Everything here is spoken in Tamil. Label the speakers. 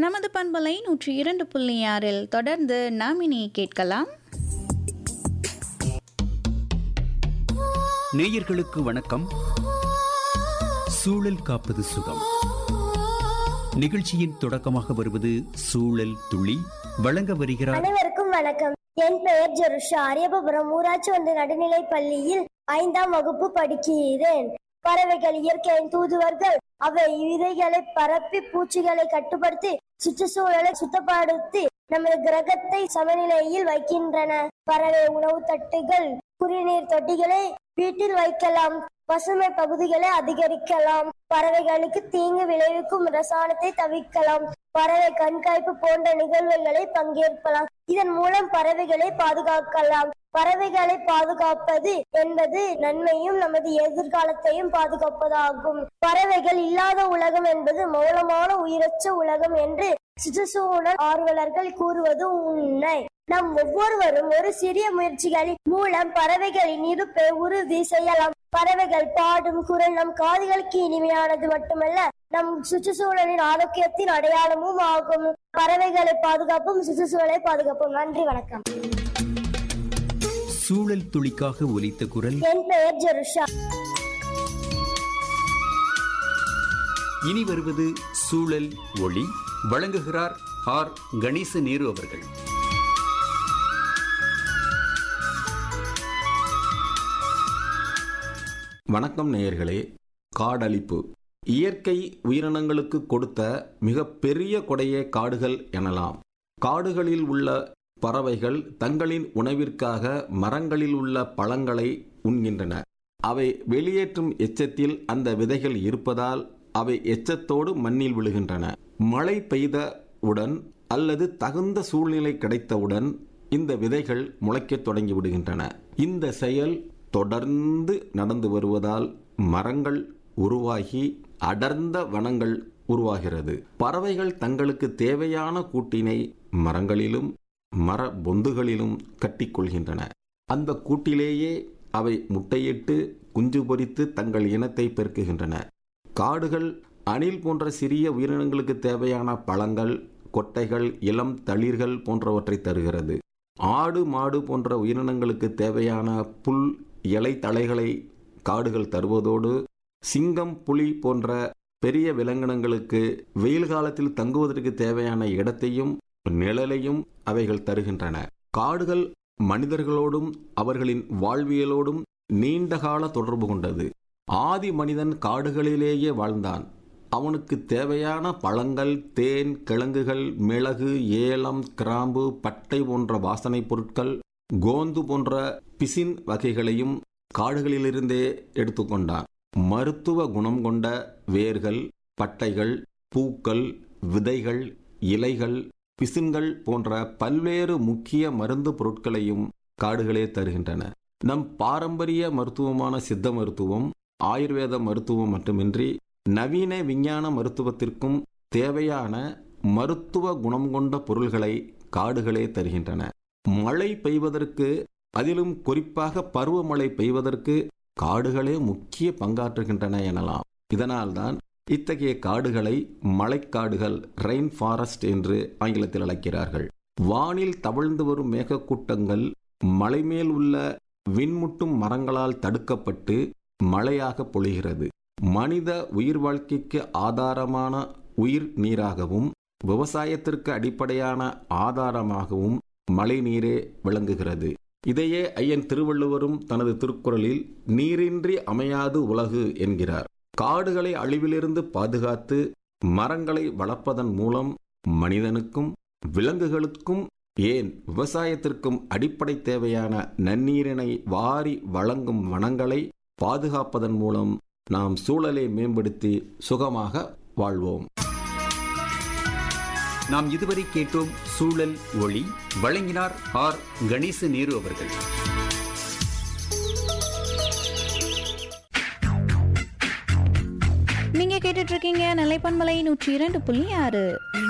Speaker 1: நமது பண்பலை நூற்றி இரண்டு புள்ளி ஆறில் தொடர்ந்து நாம் இனி கேட்கலாம்
Speaker 2: நேயர்களுக்கு வணக்கம் சூழல் காப்பது சுகம் நிகழ்ச்சியின் தொடக்கமாக வருவது சூழல் துளி வழங்க வருகிறார்
Speaker 3: அனைவருக்கும் வணக்கம் என் பெயர் ஜெருஷா அரியபுரம் ஊராட்சி ஒன்று நடுநிலைப் பள்ளியில் ஐந்தாம் வகுப்பு படிக்கிறேன் பறவைகள் இயற்கையின் தூதுவர்கள் அவை விதைகளை பரப்பி பூச்சிகளை கட்டுப்படுத்தி சுற்றுச்சூழலை சுத்தப்படுத்தி நமது கிரகத்தை சமநிலையில் வைக்கின்றன பறவை உணவு தட்டுகள் குடிநீர் தொட்டிகளை வீட்டில் வைக்கலாம் பசுமை பகுதிகளை அதிகரிக்கலாம் பறவைகளுக்கு தீங்கு விளைவிக்கும் ரசாயனத்தை தவிர்க்கலாம் பறவை கண்காணிப்பு போன்ற நிகழ்வுகளை பங்கேற்கலாம் இதன் மூலம் பறவைகளை பாதுகாக்கலாம் பறவைகளை பாதுகாப்பது என்பது நன்மையும் நமது எதிர்காலத்தையும் பாதுகாப்பதாகும் பறவைகள் இல்லாத உலகம் என்பது மௌனமான உயிரற்ற உலகம் என்று சுற்றுச்சூழல் ஆர்வலர்கள் கூறுவது உண்மை நம் ஒவ்வொருவரும் ஒரு சிறிய முயற்சிகளின் மூலம் பறவைகளின் இருப்பை உறுதி செய்யலாம் பறவைகள் பாடும் குரல் நம் காதுகளுக்கு இனிமையானது மட்டுமல்ல நம் சுற்றுச்சூழலின் ஆரோக்கியத்தின் அடையாளமும் ஆகும் பறவைகளை பாதுகாப்பும் சுற்றுச்சூழலை பாதுகாப்போம் நன்றி வணக்கம்
Speaker 2: சூழல் துளிக்காக ஒலித்த குரல்
Speaker 3: என் பெயர் ஜெருஷா
Speaker 2: இனி வருவது சூழல் ஒளி வழங்குகிறார் ஆர் கணேச நேரு அவர்கள்
Speaker 4: வணக்கம் நேயர்களே காடழிப்பு இயற்கை உயிரினங்களுக்கு கொடுத்த மிக பெரிய கொடையே காடுகள் எனலாம் காடுகளில் உள்ள பறவைகள் தங்களின் உணவிற்காக மரங்களில் உள்ள பழங்களை உண்கின்றன அவை வெளியேற்றும் எச்சத்தில் அந்த விதைகள் இருப்பதால் அவை எச்சத்தோடு மண்ணில் விழுகின்றன மழை பெய்தவுடன் அல்லது தகுந்த சூழ்நிலை கிடைத்தவுடன் இந்த விதைகள் முளைக்கத் தொடங்கி விடுகின்றன இந்த செயல் தொடர்ந்து நடந்து வருவதால் மரங்கள் உருவாகி அடர்ந்த வனங்கள் உருவாகிறது பறவைகள் தங்களுக்கு தேவையான கூட்டினை மரங்களிலும் மர பொந்துகளிலும் கட்டிக்கொள்கின்றன அந்த கூட்டிலேயே அவை முட்டையிட்டு குஞ்சு பொரித்து தங்கள் இனத்தை பெருக்குகின்றன காடுகள் அணில் போன்ற சிறிய உயிரினங்களுக்கு தேவையான பழங்கள் கொட்டைகள் இளம் தளிர்கள் போன்றவற்றை தருகிறது ஆடு மாடு போன்ற உயிரினங்களுக்கு தேவையான புல் இலை தழைகளை காடுகள் தருவதோடு சிங்கம் புலி போன்ற பெரிய விலங்கினங்களுக்கு வெயில் காலத்தில் தங்குவதற்கு தேவையான இடத்தையும் நிழலையும் அவைகள் தருகின்றன காடுகள் மனிதர்களோடும் அவர்களின் வாழ்வியலோடும் நீண்டகால தொடர்பு கொண்டது ஆதி மனிதன் காடுகளிலேயே வாழ்ந்தான் அவனுக்கு தேவையான பழங்கள் தேன் கிழங்குகள் மிளகு ஏலம் கிராம்பு பட்டை போன்ற வாசனைப் பொருட்கள் கோந்து போன்ற பிசின் வகைகளையும் காடுகளிலிருந்தே எடுத்துக்கொண்டான் மருத்துவ குணம் கொண்ட வேர்கள் பட்டைகள் பூக்கள் விதைகள் இலைகள் பிசின்கள் போன்ற பல்வேறு முக்கிய மருந்து பொருட்களையும் காடுகளே தருகின்றன நம் பாரம்பரிய மருத்துவமான சித்த மருத்துவம் ஆயுர்வேத மருத்துவம் மட்டுமின்றி நவீன விஞ்ஞான மருத்துவத்திற்கும் தேவையான மருத்துவ குணம் கொண்ட பொருள்களை காடுகளே தருகின்றன மழை பெய்வதற்கு அதிலும் குறிப்பாக பருவமழை பெய்வதற்கு காடுகளே முக்கிய பங்காற்றுகின்றன எனலாம் இதனால்தான் இத்தகைய காடுகளை மழைக்காடுகள் ரெயின் ஃபாரஸ்ட் என்று ஆங்கிலத்தில் அழைக்கிறார்கள் வானில் தவழ்ந்து வரும் மேகக்கூட்டங்கள் மலைமேல் உள்ள விண்முட்டும் மரங்களால் தடுக்கப்பட்டு மழையாக பொழிகிறது மனித உயிர் வாழ்க்கைக்கு ஆதாரமான உயிர் நீராகவும் விவசாயத்திற்கு அடிப்படையான ஆதாரமாகவும் மழை நீரே விளங்குகிறது இதையே ஐயன் திருவள்ளுவரும் தனது திருக்குறளில் நீரின்றி அமையாது உலகு என்கிறார் காடுகளை அழிவிலிருந்து பாதுகாத்து மரங்களை வளர்ப்பதன் மூலம் மனிதனுக்கும் விலங்குகளுக்கும் ஏன் விவசாயத்திற்கும் அடிப்படை தேவையான நன்னீரினை வாரி வழங்கும் வனங்களை பாதுகாப்பதன் மூலம் நாம் சூழலை மேம்படுத்தி சுகமாக வாழ்வோம்
Speaker 2: நாம் இதுவரை கேட்டோம் சூழல் ஒளி வழங்கினார் ஆர் கணேச நேரு அவர்கள்
Speaker 1: நீங்க கேட்டுட்டு இருக்கீங்க நிலைப்பன்மலை நூற்றி இரண்டு புள்ளி ஆறு